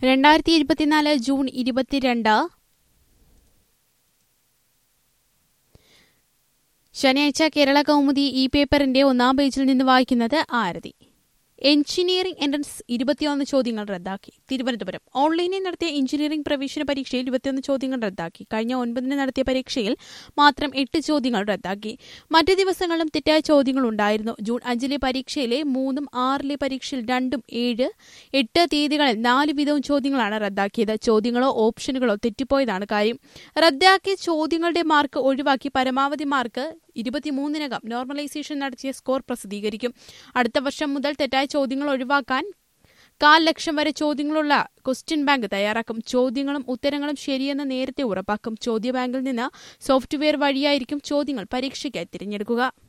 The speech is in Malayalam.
രണ്ടായിരത്തി ഇരുപത്തിനാല് ജൂൺ ഇരുപത്തിരണ്ട് ശനിയാഴ്ച കേരള കൗമുദി ഈ പേപ്പറിന്റെ ഒന്നാം പേജിൽ നിന്ന് വായിക്കുന്നത് ആരതി എഞ്ചിനീയറിംഗ് എൻട്രൻസ് ഇരുപത്തിയൊന്ന് ചോദ്യങ്ങൾ റദ്ദാക്കി തിരുവനന്തപുരം ഓൺലൈനിൽ നടത്തിയ എഞ്ചിനീയറിംഗ് പ്രവേശന പരീക്ഷയിൽ ഇരുപത്തിയൊന്ന് ചോദ്യങ്ങൾ റദ്ദാക്കി കഴിഞ്ഞ ഒൻപതിന് നടത്തിയ പരീക്ഷയിൽ മാത്രം എട്ട് ചോദ്യങ്ങൾ റദ്ദാക്കി മറ്റ് ദിവസങ്ങളിലും തെറ്റായ ചോദ്യങ്ങൾ ഉണ്ടായിരുന്നു ജൂൺ അഞ്ചിലെ പരീക്ഷയിലെ മൂന്നും ആറിലെ പരീക്ഷയിൽ രണ്ടും ഏഴ് എട്ട് തീയതികളിൽ നാല് വീതവും ചോദ്യങ്ങളാണ് റദ്ദാക്കിയത് ചോദ്യങ്ങളോ ഓപ്ഷനുകളോ തെറ്റിപ്പോയതാണ് കാര്യം റദ്ദാക്കിയ ചോദ്യങ്ങളുടെ മാർക്ക് ഒഴിവാക്കി പരമാവധി മാർക്ക് ഇരുപത്തിമൂന്നിനകം നോർമലൈസേഷൻ നടത്തിയ സ്കോർ പ്രസിദ്ധീകരിക്കും അടുത്ത വർഷം മുതൽ തെറ്റായ ചോദ്യങ്ങൾ ഒഴിവാക്കാൻ കാൽ ലക്ഷം വരെ ചോദ്യങ്ങളുള്ള ക്വസ്റ്റ്യൻ ബാങ്ക് തയ്യാറാക്കും ചോദ്യങ്ങളും ഉത്തരങ്ങളും ശരിയെന്ന് നേരത്തെ ഉറപ്പാക്കും ചോദ്യ ബാങ്കിൽ നിന്ന് സോഫ്റ്റ്വെയർ വഴിയായിരിക്കും ചോദ്യങ്ങൾ പരീക്ഷയ്ക്കായി തിരഞ്ഞെടുക്കുക